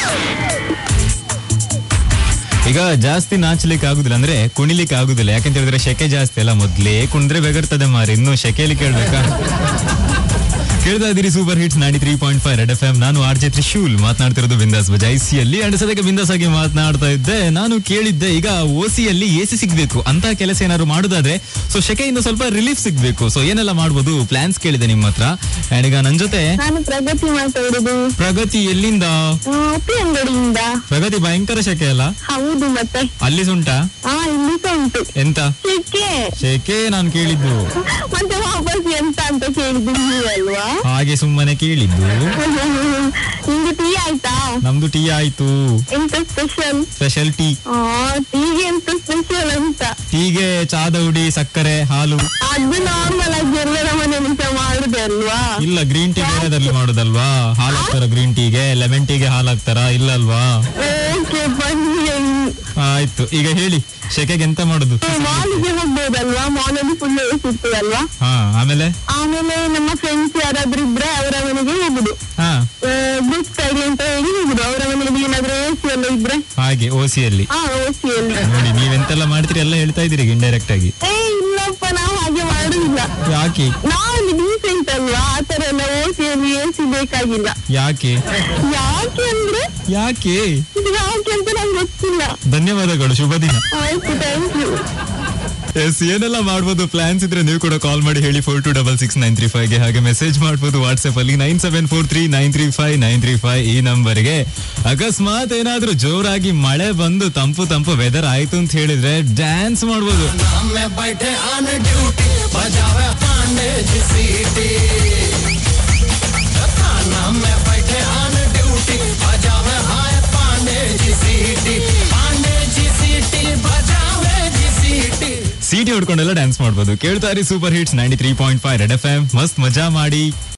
ಈಗ ಜಾಸ್ತಿ ನಾಚಲಿಕ್ಕೆ ಆಗುದಿಲ್ಲ ಅಂದ್ರೆ ಕುಣಿಲಿಕ್ಕೆ ಆಗುದಿಲ್ಲ ಯಾಕಂತ ಹೇಳಿದ್ರೆ ಶೆಕೆ ಜಾಸ್ತಿ ಅಲ್ಲ ಮೊದ್ಲೇ ಕುಣಿದ್ರೆ ಬೆಗರ್ತದೆ ಮಾರಿ ಇನ್ನು ಶೆಕೆಯಲ್ಲಿ ಕೇಳ್ಬೇಕಾ ಕೇಳ್ತಾ ಇದ್ದೀರಿ super hits ninety three point five red F M ನಾನು ಆರ್ ಜೆ ತ್ರಿಶೂಲ್ ಮಾತನಾಡ್ತಿರೋದು ಬಿಂದಾಸ್ ಬಜಾಯಿಸಿಯಲ್ಲಿ ಅಂಡ್ ಸದ್ಯಕ್ಕೆ ಬಿಂದಾಸ್ ಆಗಿ ಮಾತನಾಡ್ತಾ ಇದ್ದೆ ನಾನು ಕೇಳಿದ್ದೆ ಈಗ ಓಸಿಯಲ್ಲಿ ಎ ಸಿ ಸಿಗ್ಬೇಕು ಅಂತ ಕೆಲಸ ಏನಾದ್ರು ಮಾಡುದಾದ್ರೆ ಸೊ ಶೆಕೆಯಿಂದ ಸ್ವಲ್ಪ ರಿಲೀಫ್ ಸಿಗ್ಬೇಕು ಸೊ ಏನೆಲ್ಲ ಮಾಡ್ಬೋದು ಪ್ಲಾನ್ಸ್ ಕೇಳಿದೆ ನಿಮ್ಮ ಹತ್ರ ಅಂಡ್ ಈಗ ನನ್ ಜೊತೆ ನಾನು ಪ್ರಗತಿ ಮಾತಾಡುದು ಪ್ರಗತಿ ಎಲ್ಲಿಂದ ಆ, ಉಪ್ಪಿ ಅಂಗಡಿಯಿಂದ ಪ್ರಗತಿ ಭಯಂಕರ ಶೆಕೆ ಅಲ್ಲ ಹೌದು ಮತ್ತೆ ಅಲ್ಲಿ ಸುಂಟಾ ಹಾ ಇಲ್ಲಿ ಸಹ ಉಂಟು ಎಂತ ಸಿಕ್ಕೆ ಶೆಕೆ ನಾನು ಕೇಳಿದ್ದು ಮತ್ತೆ ವಾಪಸ್ ಎಂತ ಅಂತ ಕೇಳಿದ್ದು ನೀವಲ್ವಾ ಹಾಗೆ ಸುಮ್ಮನೆ ಕೇಳಿದ್ದು ನಿಮ್ಗೆ ಟೀ ಆಯ್ತಾ ನಮ್ದು ಟೀ ಆಯ್ತು ಎಂತ ಸ್ಪೆಷಲ್ ಸ್ಪೆಷಲ್ ಟೀ ಆ ಟೀಗೆ ಎಂತ ಸ್ಪೆಷಲ್ ಅಂತ ಟೀಗೆ ಚಾದ ಉಡಿ ಸಕ್ಕರೆ ಹಾಲು ಅದು ನಾರ್ಮಲ್ ಆಗಿ ಎಲ್ಲರ ಮನೆಯಲ್ಲಿ ಸಹ ಮಾಡುದೇ ಅಲ್ವಾ ಇಲ್ಲ ಗ್ರೀನ್ ಟೀ ಬೇರೆದಲ್ಲಿ ಮಾಡುದಲ್ವಾ ಹಾಲು ಹಾಕ್ತಾರ ಗ್ರೀನ್ ಟೀಗೆ ಲೆಮನ್ ಟೀಗೆ ಹಾಲು ಹಾಕ್ತಾರ ಇಲ್ಲ ಅಲ್ವಾ ಓಕೆ ಬನ್ನಿ ಆಯ್ತು ಈಗ ಹೇಳಿ ಶೆಕೆಗೆ ಎಂತ ಮಾಡುದು ಮಾಲಿಗೆ ಹೋಗ್ಬೋದಲ್ವಾ ಮಾಲಲ್ಲಿ ಫುಲ್ ಸಿಗ್ತದಲ್ವಾ ಹಾ ಆಮೇಲೆ ಆಮೇಲೆ ನಮ್ಮ ಫ್ರೆಂಡ್ಸ್ ಯಾರಾದ್ರೂ ಇದ್ರೆ ಅವರ ಮನೆಗೆ ಹೋಗುದು ಹಾ ಗ್ರೂಪ್ ಸ್ಟೈಲಿ ಅಂತ ಹೇಳಿ ಹೋಗುದು ಅವರ ಮನೆಯಲ್ಲಿ ಏನಾದ್ರೂ ಎಸಿ ಎಲ್ಲ ಇದ್ರೆ ಹಾಗೆ ಓಸಿಯಲ್ಲಿ ಹಾ ಓಸಿಯಲ್ಲಿ ನೋಡಿ ನೀವೆಂತೆಲ್ಲ ಮಾಡ್ತೀರಿ ಎಲ್ಲ ಹೇಳ್ತಾ ಇದ್ದೀರಿ ಇಂಡೈರೆಕ್ಟ್ ಆಗಿ ಏ ಇಲ್ಲಪ್ಪ ನಾವು ಹಾಗೆ ಮಾಡುದಿಲ್ಲ ಯಾಕೆ ನಾವು ಡೀಸೆಂಟ್ ಅಲ್ವಾ ಆತರ ಎಲ್ಲ ಓಸಿಯಲ್ಲಿ ಎಸಿ ಬೇಕಾಗಿಲ್ಲ ಯಾಕೆ ಯಾಕೆ ಅಂದ್ರೆ ಯಾಕೆ ಇದು ಯಾಕೆ ಅಂತ ನಂಗೆ ಗೊತ್ತಿಲ್ಲ ಧನ್ಯವಾದಗಳು ಶುಭ ದಿನ ಆಯ್ತು ಥ್ಯಾಂಕ್ ಯು ಎಸ್ ಏನೆಲ್ಲ ಮಾಡ್ಬೋದು ಪ್ಲಾನ್ಸ್ ಇದ್ರೆ ನೀವು ಕೂಡ ಕಾಲ್ ಮಾಡಿ ಹೇಳಿ four two double six nine three ಫೈವ್ಗೆ ಹಾಗೆ ಮೆಸೇಜ್ ಮಾಡ್ಬೋದು ವಾಟ್ಸ್ಆಪ್ ಅಲ್ಲಿ nine seven four three nine three five nine three five ಈ ನಂಬರ್ಗೆ ಅಕಸ್ಮಾತ್ ಏನಾದ್ರೂ ಜೋರಾಗಿ ಮಳೆ ಬಂದು ತಂಪು ತಂಪು ವೆದರ್ ಆಯ್ತು ಅಂತ ಹೇಳಿದ್ರೆ ಡ್ಯಾನ್ಸ್ ಮಾಡ್ಬೋದು में बैठे ऑन ड्यूटी बजावे पांडे जी सीटी थाना में बैठे ऑन ड्यूटी बजावे हाय पांडे जी सीटी पांडे जी सीटी बजावे जी सीटी ಸಿಟಿ ಹೊಡ್ಕೊಂಡೆಲ್ಲ ಡ್ಯಾನ್ಸ್ ಮಾಡ್ಬೋದು ಕೇಳ್ತಾ ಇರಿ super hits ninety three point five red F M ಮಸ್ತ್ ಮಜಾ ಮಾಡಿ